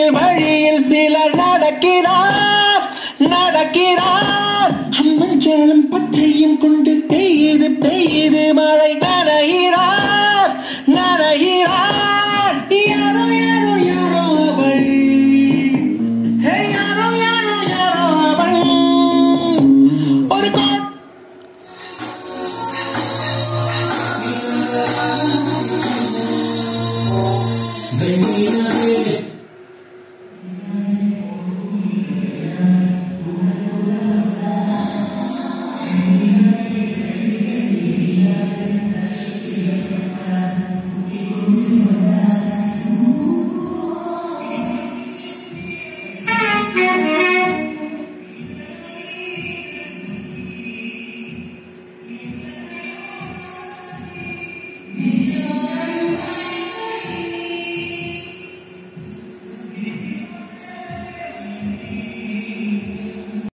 வழியில் சிலர் நடக்கிறார் நடக்கிறார் மஞ்சளும் பச்சையும் கொண்டு பெய்யுது பெய்யுது மழை நனைகிறார்